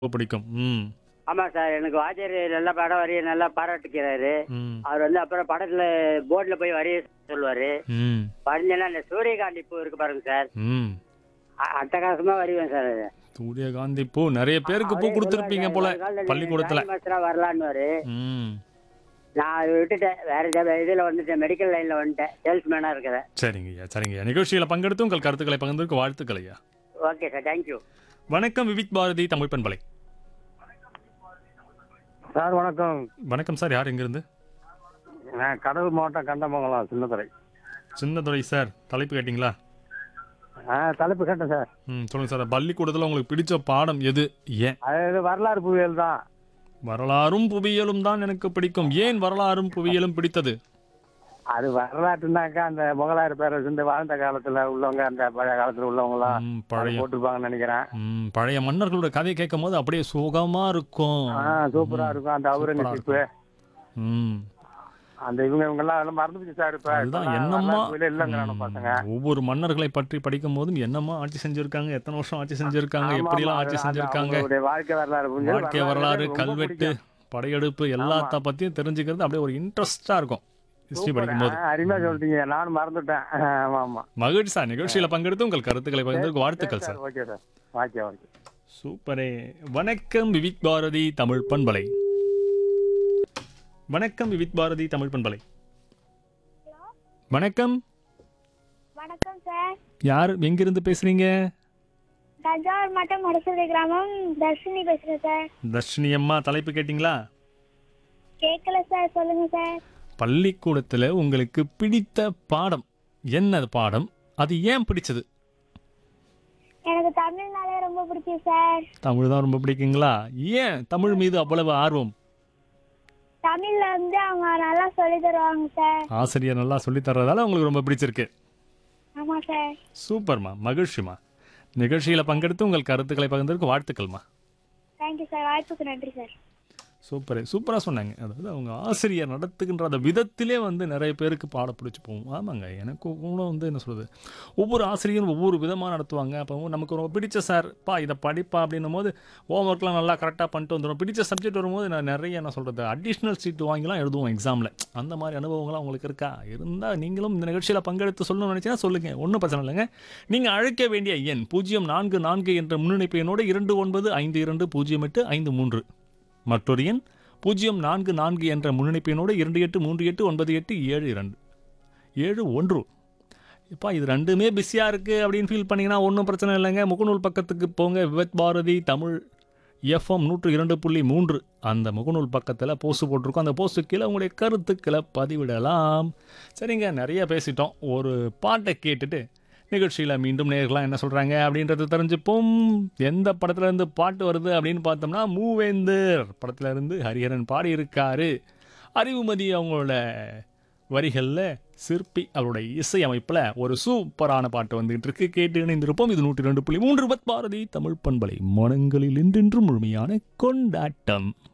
ரொம்ப பிடிக்கும் ம் ஆமா சார் எனக்கு வாத்தியார் நல்லா படம் வரைய நல்லா பாராட்டுக்கிறாரு ம் அவர் வந்து அப்புறம் படத்துல போர்டுல போய் வரைய சொல்லுவாரு ம் வரைஞ்சேன்னா இந்த சூரியகாந்தி பூ இருக்கு பாருங்க சார் ம் அ- அட்டகாசமா வரைவேன் சார் அது சூரியகாந்தி பூ நிறைய பேருக்கு பூ அவரே கொடுத்துருப்பீங்க சொல்லுவாரு, போல ஒரு காலத்துல பள்ளிக்கூடத்துல ஜானி மாஸ்டரா வரலான்னு ம் நான் அதை விட்டுட்டேன் வேற ஜா- இதுல வந்துட்டேன் மெடிக்கல் லைன்ல வந்துட்டேன் சேல்ஸ்மேனா இருக்கிறேன் சரிங்கய்யா சரிங்கய்யா நிகழ்ச்சியில் பங்கெடுத்து உங்கள் கருத்துக்களை பகிர்ந்ததற்கு வாழ்த்துக்கள் ஐயா ஓகே சார் தேங்க்யூ வணக்கம் விவித் பாரதி தமிழ் பண்பலை சார் வணக்கம் வணக்கம் சார் யார் எங்கிருந்து நான் கடலூர் மாவட்டம் கண்டமங்கலம் சின்னத்துறை சின்னதுரை சார் தலைப்பு கேட்டிங்களா ஆ தலைப்பு கேட்டேன் சார் ம் சொல்லுங்கள் சார் பள்ளிக்கூடத்தில் உங்களுக்கு பிடிச்ச பாடம் எது ஏன் அது வரலாறு புவியியல் தான் வரலாறும் புவியியலும் தான் எனக்கு பிடிக்கும் ஏன் வரலாறும் புவியியலும் பிடித்தது அது வரலாற்றுனாக்கா அந்த முகலாயர் பேரரசு இந்த வாழ்ந்த காலத்துல உள்ளவங்க அந்த பழைய காலத்துல உள்ளவங்களாம் ம், பழைய போட்டிருப்பாங்கன்னு நினைக்கிறேன் ம், பழைய மன்னர்களோட கதை கேட்கும் போது அப்படியே சுகமா இருக்கும் ஆ சூப்பரா இருக்கும் அந்த அவுரங்கசீப்பு ம் அந்த இவங்க இவங்க எல்லாம் அதெல்லாம் மறந்து போச்சு சார் இப்ப அதுதான் இப்ப என்னம்மா வரலாறு புவியியல் இல்லைங்கிறானு பசங்க ம், ஒவ்வொரு மன்னர்களை பற்றி படிக்கும் போதும் என்னம்மா ஆட்சி செஞ்சிருக்காங்க எத்தனை வருஷம் ஆட்சி செஞ்சிருக்காங்க ஆமா, எப்படிலாம் ஆமா, ஆட்சி அது செஞ்சிருக்காங்க அவங்களுடைய வாழ்க்கை வரலாறு புரிஞ்சு வாழ்க்கை வரலாறு ரொம்ப கல்வெட்டு பிடிக்கும். படையெடுப்பு எல்லாத்த பத்தியும் தெரிஞ்சுக்கிறது அப்படியே ஒரு இன்ட்ரெஸ்டா இருக்கும் ஹிஸ்டரி சூப்பர். படிக்கும் போது ஆ, அருமையா சொல்லிட்டீங்க நானும் மறந்துட்டேன் ஆமா ஆமா மகிழ்ச்சி சார் நிகழ்ச்சியில பங்கெடுத்து உங்கள் கருத்துக்களை பகிர்ந்ததுக்கு வாழ்த்துக்கள் sir okay sir okay okay சூப்பரே வணக்கம் விவித் பாரதி தமிழ் பண்பலை வணக்கம் விவித் பாரதி தமிழ் பண்பலை வணக்கம் வணக்கம் சார் யார் எங்கிருந்து பேசுறீங்க தஞ்சாவூர் மாவட்டம் மடசுரை கிராமம் தர்ஷினி பேசுறேன் சார் தர்ஷினி அம்மா தலைப்பு கேட்டிங்களா கேட்கல சார் சொல்லுங்க சார் பள்ளிக்கூடத்துல உங்களுக்கு பிடித்த பாடம் என்ன பாடம் அது ஏன் பிடிச்சது எனக்கு தமிழ்னாலே ரொம்ப பிடிக்கும் சார் தமிழ் தான் ரொம்ப பிடிக்குங்களா ஏன் தமிழ் மீது அவ்வளவு ஆர்வம் தமிழ்ல வந்து அவங்க நல்லா சொல்லி தருவாங்க சார் ஆசிரியர் நல்லா சொல்லித் தர்றதால உங்களுக்கு ரொம்ப பிடிச்சிருக்கு ஆமா சார் சூப்பர்மா மகிழ்ச்சிமா நிகழ்ச்சியில் பங்கெடுத்து உங்கள் கருத்துக்களை பகிர்ந்ததற்கு வாழ்த்துக்கள்மா தேங்க்யூ சார் வாய்ப்புக்கு நன்றி சார் சூப்பர் சூப்பராக சொன்னாங்க அதாவது அவங்க ஆசிரியர் நடத்துகின்ற அந்த விதத்திலே வந்து நிறைய பேருக்கு பாட பிடிச்சி போகும் ஆமாங்க எனக்கு கூட வந்து என்ன சொல்கிறது ஒவ்வொரு ஆசிரியரும் ஒவ்வொரு விதமாக நடத்துவாங்க அப்போ நமக்கு ரொம்ப பிடிச்ச சார் பா இதை படிப்பா அப்படின்னும் போது ஹோம்ஒர்க்லாம் நல்லா கரெக்டாக பண்ணிட்டு வந்துடும் பிடிச்ச சப்ஜெக்ட் வரும்போது நான் நிறைய என்ன சொல்கிறது அடிஷ்னல் சீட் வாங்கிலாம் எழுதுவோம் எக்ஸாமில் அந்த மாதிரி அனுபவங்கள்லாம் உங்களுக்கு இருக்கா இருந்தால் நீங்களும் இந்த நிகழ்ச்சியில் பங்கெடுத்து சொல்லணும்னு நினச்சிங்கன்னா சொல்லுங்கள் ஒன்றும் பிரச்சனை இல்லைங்க நீங்கள் அழைக்க வேண்டிய எண் பூஜ்ஜியம் நான்கு நான்கு என்ற முன்னிணைப்பு எண்ணோடு இரண்டு ஒன்பது ஐந்து இரண்டு பூஜ்ஜியம் எட்டு ஐந்து மூன்று மற்றொரு எண் பூஜ்ஜியம் நான்கு நான்கு என்ற முன்னணிப்பினோடு இரண்டு எட்டு மூன்று எட்டு ஒன்பது எட்டு ஏழு இரண்டு ஏழு ஒன்று எப்பா இது ரெண்டுமே பிஸியாக இருக்குது அப்படின்னு ஃபீல் பண்ணிங்கன்னா ஒன்றும் பிரச்சனை இல்லைங்க முகநூல் பக்கத்துக்கு போங்க விவத் பாரதி தமிழ் எஃப்எம் நூற்று இரண்டு புள்ளி மூன்று அந்த முகநூல் பக்கத்தில் போஸ்ட் போட்டிருக்கோம் அந்த போஸ்ட்டு கீழே உங்களுடைய கருத்துக்களை பதிவிடலாம் சரிங்க நிறைய பேசிட்டோம் ஒரு பாட்டை கேட்டுட்டு நிகழ்ச்சியில் மீண்டும் நேர்களாம் என்ன சொல்கிறாங்க அப்படின்றது தெரிஞ்சுப்போம் எந்த படத்துல இருந்து பாட்டு வருது அப்படின்னு பார்த்தோம்னா மூவேந்தர் படத்துல இருந்து ஹரிஹரன் பாடியிருக்காரு அறிவுமதி அவங்களோட வரிகளில் சிற்பி அவருடைய இசை அமைப்பில் ஒரு சூப்பரான பாட்டு வந்துகிட்டு இருக்கு கேட்டு இணைந்திருப்போம் இது நூற்றி ரெண்டு புள்ளி மூன்று பாரதி தமிழ் பண்பலை மனங்களில் இன்றென்றும் முழுமையான கொண்டாட்டம்